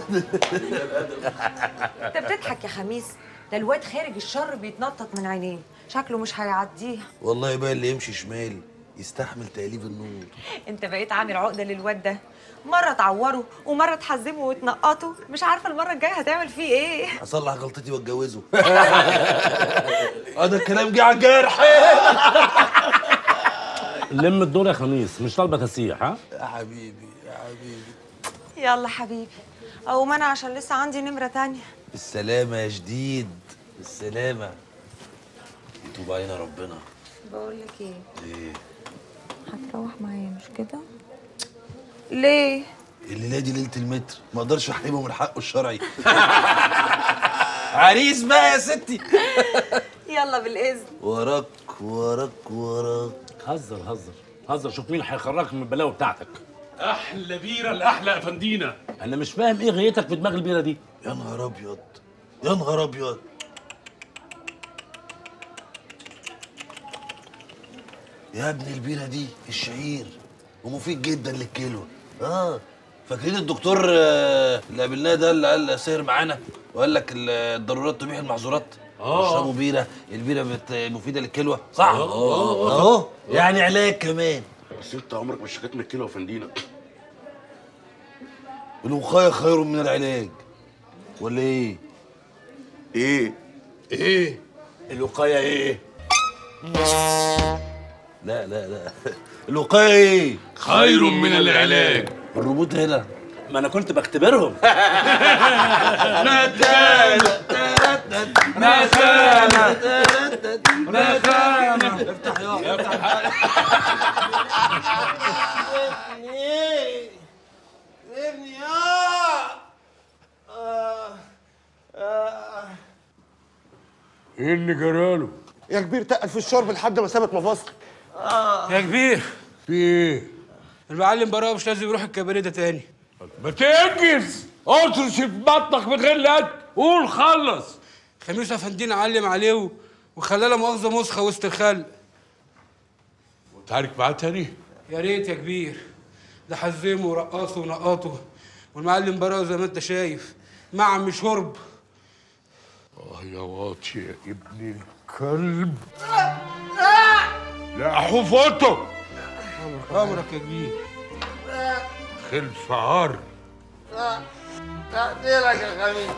انت بتضحك يا خميس ده الواد خارج الشر بيتنطط من عينيه شكله مش هيعديها والله بقى اللي يمشي شمال يستحمل تأليف النور انت بقيت عامل عقده للواد ده مره تعوره ومره تحزمه وتنقطه مش عارفه المره الجايه هتعمل فيه ايه اصلح غلطتي واتجوزه هذا الكلام جه على الجرح لم الدور يا خميس مش طالبه تسيح ها يا حبيبي يا حبيبي يلا حبيبي او ما انا عشان لسه عندي نمره تانية بالسلامة يا جديد بالسلامة يتوب علينا ربنا بقول لك ايه ايه هتروح معايا مش كده ليه الليلة دي ليلة المتر ما اقدرش احرمه من حقه الشرعي عريس بقى يا ستي يلا بالاذن وراك وراك وراك هزر هزر هزر شوف مين هيخرجك من البلاوي بتاعتك احلى بيره الاحلى يا فندينا انا مش فاهم ايه غيتك في دماغ البيره دي يا نهار ابيض يا نهار ابيض يا ابني البيره دي الشعير ومفيد جدا للكلى اه فاكرين الدكتور آه، اللي قابلناه ده اللي قال سهر معانا وقال لك ال- الضرورات تبيح المحظورات آه. اشربوا بيره البيره بت- مفيده للكلى صح اهو يعني علاج كمان بس انت عمرك ما اشتكيت من الكلى يا فندينا الوقايه خير من العلاج ولا ايه ايه ايه الوقايه ايه لا لا لا الوقايه ايه خير من العلاج الروبوت هنا ما انا كنت بختبرهم ايه اللي جراله يا كبير تقل في الشرب لحد ما سابت مفاصل يا كبير في ايه المعلم براء مش لازم يروح الكباريه ده تاني ما تنجز اطرش في بطنك من غير لد قول خلص خميس افندينا علم عليه و- وخلاه لا مؤاخذه مسخه وسط الخلق تعارك معاه تاني يا ريت يا كبير ده حزمه ورقصه ونقطه والمعلم براء زي ما انت شايف معم شرب اه يا واطي يا ابن الكلب لا حفظته امرك يا كبير خلف عار تقتلك يا خميس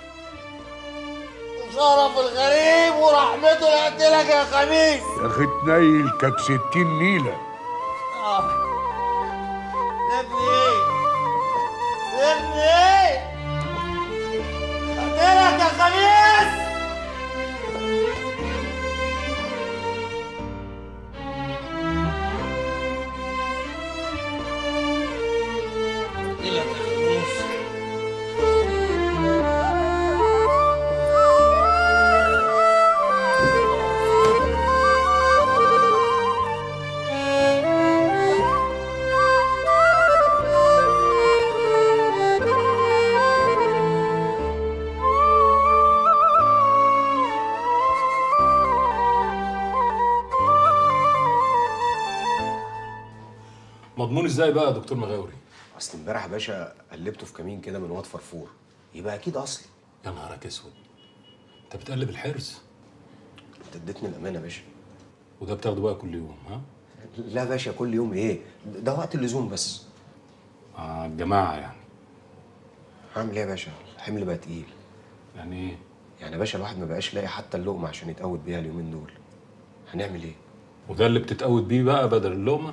شرف الغريب ورحمته يقتلك يا خميس يا اخي تنيل كانت ستين نيله ابني ايه ابني ايه قتلك يا خميس مضمون ازاي بقى يا دكتور مغاوري اصل امبارح يا باشا قلبته في كمين كده من واد فرفور يبقى اكيد اصلي يا نهارك اسود انت بتقلب الحرز انت اديتني الامانه يا باشا وده بتاخده بقى كل يوم ها لا يا باشا كل يوم ايه ده وقت اللزوم بس آه الجماعه يعني هعمل ايه يا باشا الحمل بقى تقيل يعني ايه يعني يا باشا الواحد ما بقاش لاقي حتى اللقمه عشان يتقوت بيها اليومين دول هنعمل ايه وده اللي بتتقود بيه بقى بدل اللقمه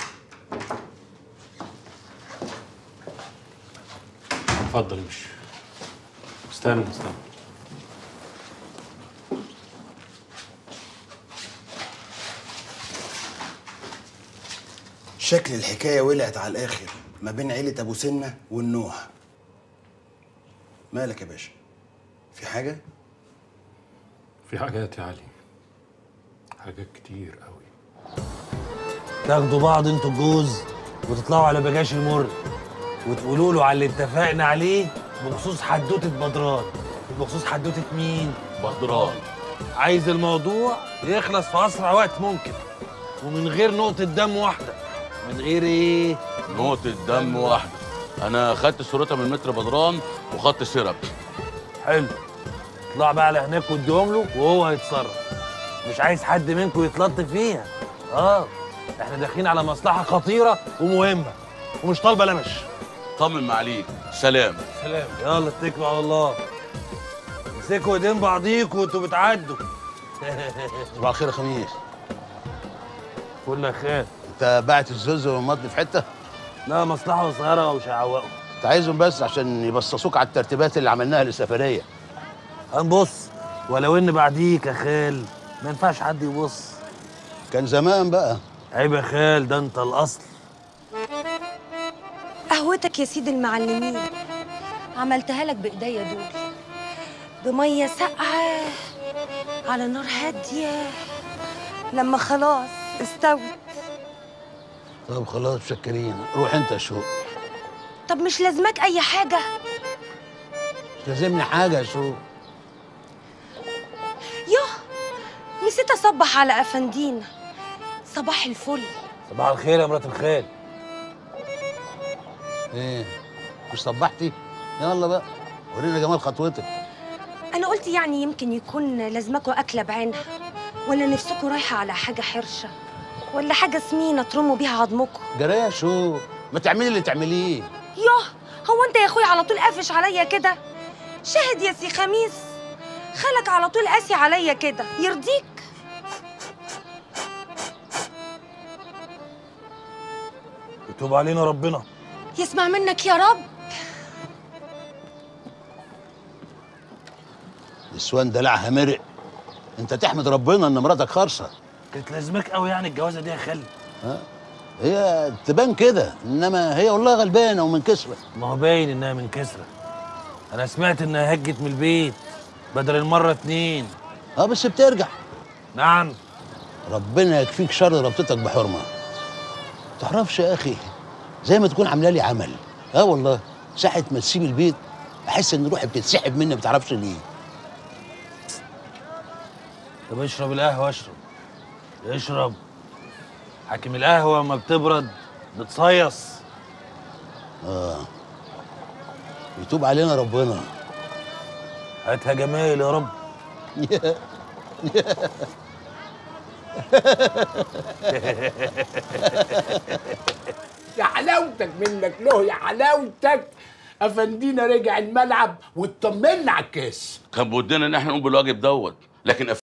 اتفضل امشي استنى استنى شكل الحكاية ولعت على الآخر ما بين عيلة أبو سنة والنوح مالك يا باشا؟ في حاجة؟ في حاجات يا علي حاجات كتير قوي تاخدوا بعض انتوا الجوز وتطلعوا على بجاش المر وتقولوا له على اللي اتفقنا عليه بخصوص حدوته بدران بخصوص حدوته مين؟ بدران عايز الموضوع يخلص في اسرع وقت ممكن ومن غير نقطة دم واحدة من غير ايه؟ نقطة دم واحدة انا خدت صورتها من متر بدران وخدت سيرب حلو اطلع بقى على هناك واديهم له وهو هيتصرف مش عايز حد منكم يتلطف فيها اه احنا داخلين على مصلحه خطيره ومهمه ومش طالبه لمش طمن معاليك سلام سلام يلا اتكلوا على الله امسكوا ايدين بعضيكوا وانتوا بتعدوا صباح الخير يا خميس كل خير انت باعت الزوز والمضن في حته لا مصلحه صغيره ومش هيعوقوا انت عايزهم بس عشان يبصصوك على الترتيبات اللي عملناها للسفريه هنبص ولو ان بعديك يا خال ما ينفعش حد يبص كان زمان بقى عيب يا خال ده انت الاصل قهوتك يا سيدي المعلمين عملتها لك بايديا دول بميه ساقعه على نار هاديه لما خلاص استوت طب خلاص مشكرين روح انت يا شوق طب مش لازمك اي حاجه مش لازمني حاجه يا شوق يوه نسيت اصبح على افندينا صباح الفل صباح الخير يا مرات الخال ايه مش صبحتي يلا بقى ورينا جمال خطوتك انا قلت يعني يمكن يكون لازمكوا اكله بعينها ولا نفسكوا رايحه على حاجه حرشه ولا حاجه سمينه ترموا بيها عظمكم جرى يا شوق ما تعملي اللي تعمليه يوه هو انت يا اخويا على طول قافش عليا كده شاهد يا سي خميس خالك على طول قاسي عليا كده يرضيك يتوب علينا ربنا يسمع منك يا رب نسوان دلعها مرق انت تحمد ربنا ان مراتك خالصه كانت لازمك قوي يعني الجوازه دي يا خال هي تبان كده انما هي والله غلبانه ومن كسره ما هو باين انها من كسره انا سمعت انها هجت من البيت بدل المره اتنين اه بس بترجع نعم ربنا يكفيك شر ربطتك بحرمه تعرفش يا اخي زي ما تكون عامله لي عمل اه والله ساعه ما تسيب البيت احس ان روحي بتتسحب مني ما تعرفش ليه طب اشرب القهوه اشرب اشرب حاكم القهوه ما بتبرد بتصيص اه يتوب علينا ربنا هاتها جمايل يا رب يا حلاوتك منك له يا حلاوتك افندينا رجع الملعب واطمنا على الكاس كان بودنا ان احنا نقوم بالواجب دوت لكن